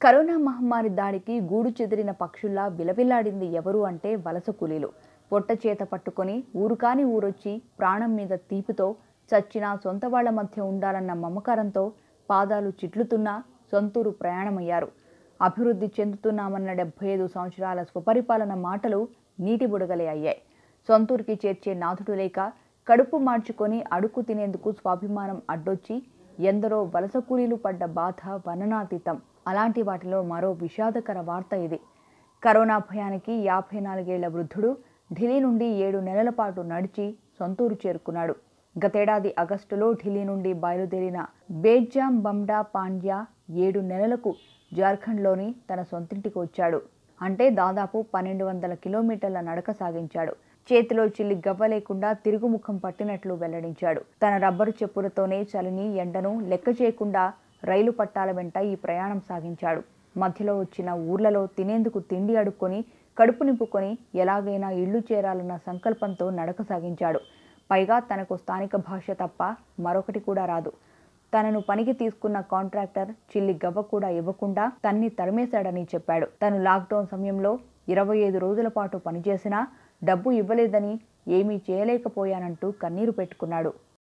corona మహమ్మారి దాడికి గూడు చెదిరిన పక్షుల్లా విలవిల్లాడింది ఎవరు అంటే వలస కూలీలు పొట్ట చేత పట్టుకొని ఊరు కాని ఊరొచ్చి ప్రాణం మీద తీపితో చచ్చిన సొంత వాళ్ల మధ్య ఉండాలన్న మమకారంతో పాదాలు చిట్లుతున్నా సొంతూరు ప్రయాణమయ్యారు అభివృద్ధి చెందుతున్నామన్న డెబ్బై ఐదు సంవత్సరాల స్వపరిపాలన మాటలు నీటి బుడగలే అయ్యాయి సొంతూరుకి చేర్చే నాథుడు లేక కడుపు మార్చుకొని అడుక్కు తినేందుకు స్వాభిమానం అడ్డొచ్చి ఎందరో వలస కూలీలు పడ్డ బాధ వర్ణనాతీతం అలాంటి వాటిలో మరో విషాదకర వార్త ఇది కరోనా భయానికి యాభై నాలుగేళ్ల వృద్ధుడు ఢిల్లీ నుండి ఏడు నెలల పాటు నడిచి సొంతూరు చేరుకున్నాడు గతేడాది ఆగస్టులో ఢిల్లీ నుండి బయలుదేరిన బేజ్జాం బండా పాండ్యా ఏడు నెలలకు జార్ఖండ్లోని తన సొంతింటికి వచ్చాడు అంటే దాదాపు పన్నెండు వందల కిలోమీటర్ల నడక సాగించాడు చేతిలో చిల్లి గవ్వ లేకుండా తిరుగుముఖం పట్టినట్లు వెల్లడించాడు తన రబ్బరు చెప్పులతోనే చలిని ఎండను లెక్క చేయకుండా రైలు పట్టాల వెంట ఈ ప్రయాణం సాగించాడు మధ్యలో వచ్చిన ఊర్లలో తినేందుకు తిండి అడుక్కొని కడుపు నింపుకొని ఎలాగైనా ఇల్లు చేరాలన్న సంకల్పంతో నడక సాగించాడు పైగా తనకు స్థానిక భాష తప్ప మరొకటి కూడా రాదు తనను పనికి తీసుకున్న కాంట్రాక్టర్ చిల్లి గవ్వ కూడా ఇవ్వకుండా తన్ని తరిమేశాడని చెప్పాడు తను లాక్డౌన్ సమయంలో ఇరవై ఐదు రోజుల పాటు పనిచేసినా డబ్బు ఇవ్వలేదని ఏమీ చేయలేకపోయానంటూ కన్నీరు పెట్టుకున్నాడు